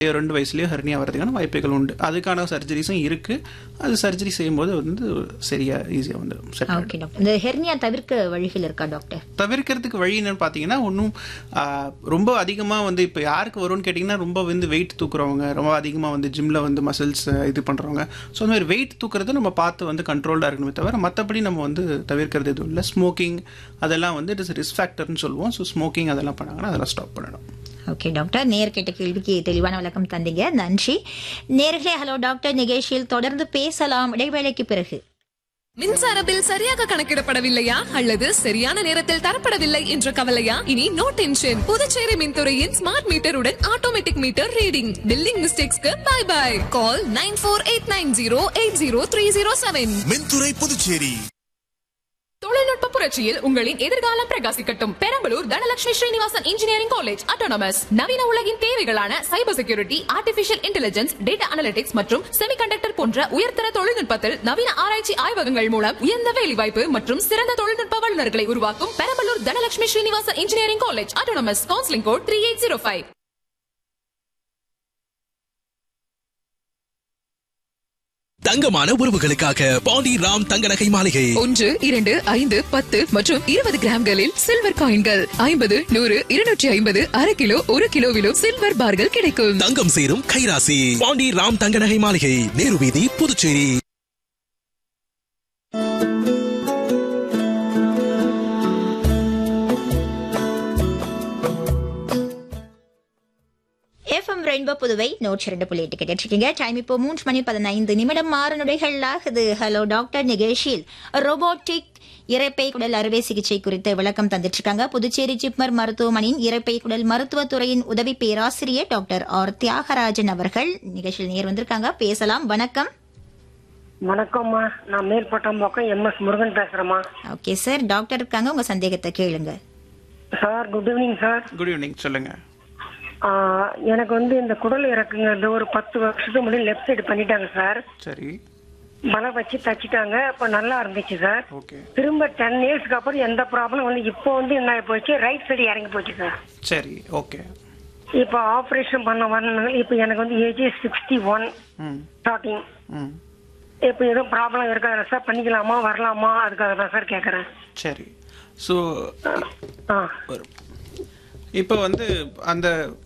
ரெண்டு வயசுலயோ ஹெர்னியா வரதுக்கான வாய்ப்புகள் உண்டு அதுக்கான சர்ஜரிஸும் இருக்கு அது சர்ஜரி செய்யும்போது வந்து சரியா ஈஸியா வந்துடும் செட் ஓகே டாக்டர் இந்த ஹெர்னியா தவிர்க்க வழிகள் இருக்கா டாக்டர் தவிர்க்கிறதுக்கு வழி என்னன்னு பார்த்தீங்கன்னா ஒன்றும் ரொம்ப அதிகமாக வந்து இப்போ யாருக்கு வரும்னு கேட்டிங்கன்னா ரொம்ப வந்து வெயிட் தூக்குறவங்க ரொம்ப அதிகமாக வந்து ஜிம்மில் வந்து மசில்ஸ் இது பண்ணுறவங்க ஸோ அந்த மாதிரி வெயிட் தூக்குறது நம்ம பார்த்து வந்து கண்ட்ரோல்டாக இருக்கணுமே தவிர மற்றபடி நம்ம வந்து தவிர்க்கிறது எதுவும் இல்லை ஸ்மோக்கிங் அதெல்லாம் வந்து இட் இஸ் ரிஸ்க் ஃபேக்டர்னு சொல்லுவோம் ஸோ ஸ்மோக்கிங் அதெல்லாம் பண்ணாங்கன்னா அதெல்லாம் ஸ்டாப் பண்ணணும் ஓகே டாக்டர் நேர் கேட்ட கேள்விக்கு தெளிவான விளக்கம் தந்தீங்க நன்றி நேர்களே ஹலோ டாக்டர் நிகழ்ச்சியில் தொடர்ந்து பேசலாம் இடைவேளைக்கு பிறகு மின்சார பில் சரியாக கணக்கிடப்படவில்லையா அல்லது சரியான நேரத்தில் தரப்படவில்லை என்ற கவலையா இனி நோ டென்ஷன் புதுச்சேரி மின்துறையின் ஸ்மார்ட் மீட்டருடன் ஆட்டோமேட்டிக் மீட்டர் ரீடிங் பில்லிங் மிஸ்டேக்ஸ்க்கு bye bye call nine four eight nine zero eight zero three zero seven மின்துறை புதுச்சேரி தொழில்நுட்ப புரட்சியில் உங்களின் எதிர்காலம் பிரகாசிக்கட்டும் Perambalur Dhanalakshmi Srinivasan engineering college autonomous நவீன உலகின் தேவைகளான cyber security artificial intelligence data analytics மற்றும் செமிகண்டக்டர் போன்ற உயர்தர தொழில்நுட்பத்தில் நவீன ஆராய்ச்சி ஆய்வகங்கள் மூலம் உயர்ந்த வேலைவாய்ப்பு மற்றும் சிறந்த தொழில்நுட்ப வல்லுநர்களை உருவாக்கும் Perambalur Dhanalakshmi Srinivasan engineering college autonomous counselling code three eight zero five தங்கமான உறவுகளுக்காக பாண்டி ராம் தங்க நகை மாளிகை ஒன்று இரண்டு ஐந்து பத்து மற்றும் இருபது கிராம்களில் சில்வர் காயின்கள் ஐம்பது நூறு இருநூற்றி ஐம்பது அரை கிலோ ஒரு கிலோவிலும் சில்வர் பார்கள் கிடைக்கும் தங்கம் சேரும் கைராசி பாண்டி ராம் தங்க நகை மாளிகை நேரு வீதி புதுச்சேரி எஃப்எம் ரெயின்போ புதுவை நூற்றி இரண்டு புள்ளி எட்டு கேட்டு இருக்கீங்க டைம் இப்போ மூன்று மணி பதினைந்து நிமிடம் ஆறு நொடிகள் ஆகுது ஹலோ டாக்டர் நிகழ்ச்சியில் ரோபோட்டிக் இரைப்பை குடல் அறுவை சிகிச்சை குறித்து விளக்கம் தந்துட்டு இருக்காங்க புதுச்சேரி ஜிப்மர் மருத்துவமனையின் இரைப்பை குடல் மருத்துவத்துறையின் உதவி பேராசிரியர் டாக்டர் ஆர் தியாகராஜன் அவர்கள் நிகழ்ச்சியில் நேர் வந்திருக்காங்க பேசலாம் வணக்கம் வணக்கம்மா நான் Melpattambakkam M S Murugan பேசுறேம்மா ஓகே சார் டாக்டர் இருக்காங்க உங்க சந்தேகத்தை கேளுங்க sir good evening sir good evening சொல்லுங்க ஆஹ், எனக்கு வந்து இந்த குடல் இறக்குங்கிறது ஒரு பத்து வருஷத்துக்கு முன்னாடி லெஃப்ட் சைடு பண்ணிட்டாங்க சார் சரி மலை வச்சு தச்சிட்டாங்க இப்ப நல்லா இருந்துச்சு சார் ஓகே திரும்ப டென் இயர்ஸ்க்கு அப்புறம் எந்த ப்ராப்ளம் வந்து இப்போ வந்து என்ன ஆகி போச்சு ரைட் சைடு இறங்கி போச்சு சார் சரி ஓகே இப்போ ஆபரேஷன் பண்ண வரணும் இப்போ எனக்கு வந்து ஏஜ் சிக்ஸ்டி ஒன் ம் ஸ்டார்டிங் ம் இப்போ எதுவும் ப்ராப்ளம் இருக்காது சார் பண்ணிக்கலாமா வரலாமா அதுக்காக தான் சார் கேட்குறேன் சரி ஸோ ஆ வரும் இப்போ வந்து அந்த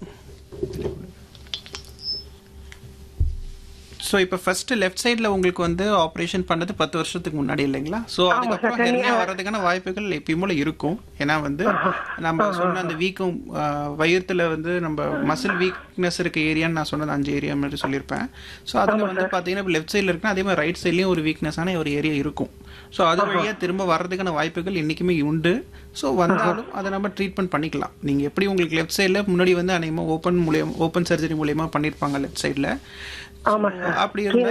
ஸோ இப்போ ஃபர்ஸ்ட் லெஃப்ட் சைடில் உங்களுக்கு வந்து ஆப்ரேஷன் பண்ணது பத்து வருஷத்துக்கு முன்னாடி இல்லைங்களா ஸோ அதுக்கப்புறம் sir. ஹெர்னியா வர்றதுக்கான வாய்ப்புகள் எப்பயும் போல இருக்கும் ஏன்னா வந்து நம்ம சொன்ன அந்த வீக்கம் வயிற்றுல வந்து நம்ம மசில் வீக்னஸ் இருக்க ஏரியான்னு நான் சொன்னது அஞ்சு ஏரியா மாதிரி சொல்லியிருப்பேன் ஸோ அதில் வந்து பார்த்தீங்கன்னா இப்போ லெஃப்ட் சைடில் இருக்குன்னா அதே மாதிரி ரைட் சைட்லேயும் ஒரு வீக்னஸான ஒரு ஏரியா இருக்கும் ஸோ அது வழியாக திரும்ப வர்றதுக்கான வாய்ப்புகள் என்றைக்குமே உண்டு ஸோ வந்தாலும் அதை நம்ம ட்ரீட்மெண்ட் பண்ணிக்கலாம் நீங்கள் எப்படி உங்களுக்கு லெஃப்ட் சைடில் முன்னாடி வந்து அநேகமாக ஓப்பன் மூலியம் ஓப்பன் சர்ஜரி மூலியமாக பண்ணியிருப்பாங்க லெஃப்ட் சைடில் ஆமா சார் அப்படி இருந்தா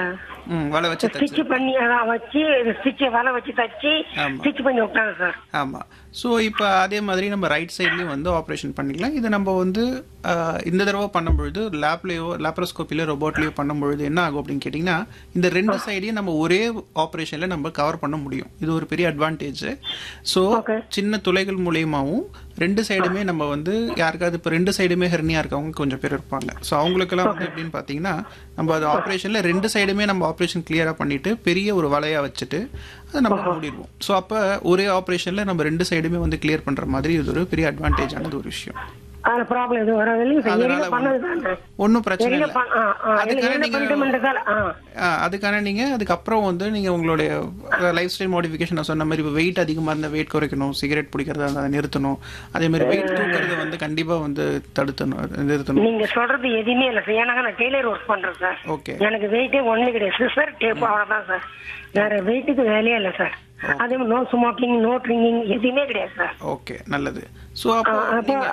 ம் வலை வச்சு தச்சு ஸ்டிச் பண்ணி அதான் வச்சு ஸ்டிச் வலை வச்சு தச்சு ஆமா. ஸ்டிச் பண்ணி விட்டாங்க சார் ஆமாம் ஸோ இப்போ அதே மாதிரி நம்ம ரைட் சைட்லேயும் வந்து ஆப்ரேஷன் பண்ணிக்கலாம் இது நம்ம வந்து ஆஹ், இந்த தடவை பண்ணும்பொழுது லேப்லேயோ லேப்ரோஸ்கோப்பிலையோ ரொபோட்லேயோ பண்ணும்பொழுது என்ன ஆகும் அப்படின்னு கேட்டிங்கன்னா இந்த ரெண்டு சைடையும் நம்ம ஒரே ஆப்ரேஷனில் நம்ம கவர் பண்ண முடியும் இது ஒரு பெரிய அட்வான்டேஜ் ஸோ சின்ன துளைகள் மூலியமாகவும் ரெண்டு சைடுமே நம்ம வந்து யாருக்காவது இப்போ ரெண்டு சைடுமே ஹெர்னியா இருக்கவங்க கொஞ்சம் பேர் இருப்பாங்க ஸோ அவங்களுக்கெல்லாம் வந்து எப்படின்னு பார்த்தீங்கன்னா நம்ம அது ஆப்ரேஷனில் ரெண்டு சைடுமே நம்ம ஆப்ரேஷன் கிளியராக பண்ணிட்டு பெரிய ஒரு வலையாக வச்சுட்டு அதை நம்ம மூடிடுவோம் ஸோ அப்போ ஒரே ஆப்ரேஷனில் நம்ம ரெண்டு சைடுமே வந்து கிளியர் பண்ணுற மாதிரி இது ஒரு பெரிய அட்வான்டேஜானது ஒரு விஷயம் அதுல ப்ராப்ளம் எதுவும் வராது சார் அதனால எரியில பண்ணது ஒன்றும் பிரச்சனை எரியில இல்லை பண்ண- ஆ, ஆ, அதுக்கான எரியில நீங்க பண்ணிட்டோம்ன்றதால, ஆ. ஆ, அதுக்கான நீங்க அதுக்கப்புறம் வந்து நீங்க உங்களுடைய லைஃப் ஸ்டைல் மாடிஃபிகேஷன் நான் சொன்ன மாதிரி இப்போ வெயிட் அதிகமா இருந்தா வெயிட் குறைக்கணும் சிகரெட் பிடிக்கிறதா இருந்தா அதை நிறுத்தணும் அதே மாதிரி வெயிட் தூக்குறத வந்து கண்டிப்பா வந்து தடுத்தணும் நிறுத்தணும் நீங்க சொல்றது எதுவுமே இல்ல சார் ஏன்னா நான் டெய்லர் ஒர்க் பண்றேன் சார் ஓகே எனக்கு வெயிட்டே ஒண்ணு கிடையாது சிசர் டேப் அவ்வளவுதான் சார் வேற வெயிட்டுக்கு வேலையே இல்ல சார் அதே மாதிரி நோ ஸ்மோக்கிங் நோ ட்ரிங்கிங் எதுவுமே கிடையாது சார் ஓகே நல்லது ஸோ அப்போ அப்போ நீங்க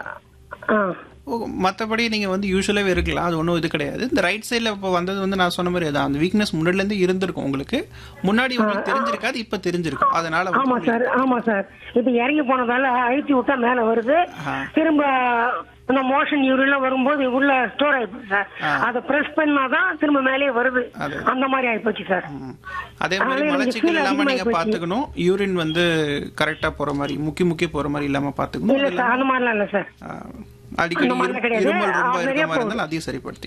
ஆ மற்றபடி நீங்கள் வந்து யூஸ்வலாகவே இருக்கலாம் அது ஒன்றும் இது கிடையாது இந்த ரைட் சைடில் இப்போ வந்தது வந்து நான் சொன்ன மாதிரி அதான் அந்த வீக்னஸ் முன்னாடிலேருந்து இருந்திருக்கும் உங்களுக்கு முன்னாடி உங்களுக்கு தெரிஞ்சிருக்காது இப்போ தெரிஞ்சிருக்கும் அதனால வந்து ஆமா சார் ஆமா சார் இப்ப இறங்கி போனதால அழுத்தி விட்டா மேல வருது ஆ. திரும்ப இந்த மோஷன் யூரின்லாம் வரும்போது உள்ள ஸ்டோர் ஆயிப்போச்சு சார் அதை பிரஸ் பண்ணாதான் திரும்ப மேலே வருது அது. அந்த மாதிரி ஆயிப்போச்சு சார் ம். அதே மாதிரி அதனால எனக்கு மலச்சிக்கல் feel இல்லாம நீங்க அதிகமாயி போச்சு. பாத்துக்கணும் யூரின் வந்து கரெக்டா போற மாதிரி முக்கி முக்கி போற மாதிரி இல்லாம பாத்துக்கணும் இல்ல அது சார் அந்த மாதிரிலாம் இல்ல சார் இல்லாம, ஆ, அடிக்கடி அந்த மாதிரிலாம் இரும்- கிடையாது. இருமல் ரொம்ப ஆ, இருக்க நிறைய மாதிரி போகுது. இருந்தாலும் அதையும் சரிப்படுத்தி